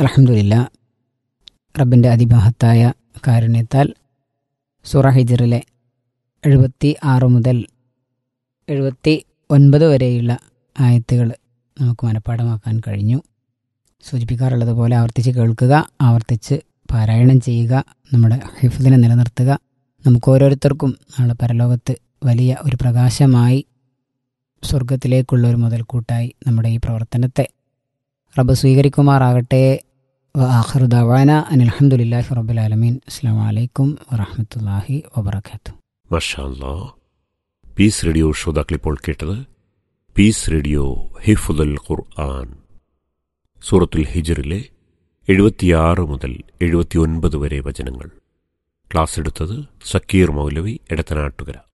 അലഹമുല്ല റബ്ബിൻ്റെ അതിമഹത്തായ കാരുണ്യത്താൽ സൂറ ഹിജറിലെ എഴുപത്തി ആറ് മുതൽ എഴുപത്തി ഒൻപത് വരെയുള്ള ആയത്തുകൾ നമുക്ക് മനഃപ്പാടമാക്കാൻ കഴിഞ്ഞു സൂചിപ്പിക്കാറുള്ളത് പോലെ ആവർത്തിച്ച് കേൾക്കുക ആവർത്തിച്ച് പാരായണം ചെയ്യുക നമ്മുടെ ഹിഫിദിനെ നിലനിർത്തുക നമുക്ക് ഓരോരുത്തർക്കും നാളെ പരലോകത്ത് വലിയ ഒരു പ്രകാശമായി സ്വർഗത്തിലേക്കുള്ള ഒരു മുതൽക്കൂട്ടായി നമ്മുടെ ഈ പ്രവർത്തനത്തെ റബ്ബ് സ്വീകരിക്കുമാറാകട്ടെ ആഖിർ ദവാന അനിൽഹമുല്ലാഹി റബ്ബുലാലമീൻ അസ്സാം വലൈക്കും വറഹമത്തല്ലാഹി വബർക്കാത്തു മഷാല്ലാ പീസ് റേഡിയോ ശ്രോതാക്കളിപ്പോൾ കേട്ടത് പീസ് റേഡിയോ ഹിഫുദൽ ഖുർആൻ സൂറത്തുൽ ഹിജറിലെ എഴുപത്തിയാറ് മുതൽ എഴുപത്തിയൊൻപത് വരെ വചനങ്ങൾ ക്ലാസ് എടുത്തത് സക്കീർ മൗലവി എടത്തനാട്ടുകര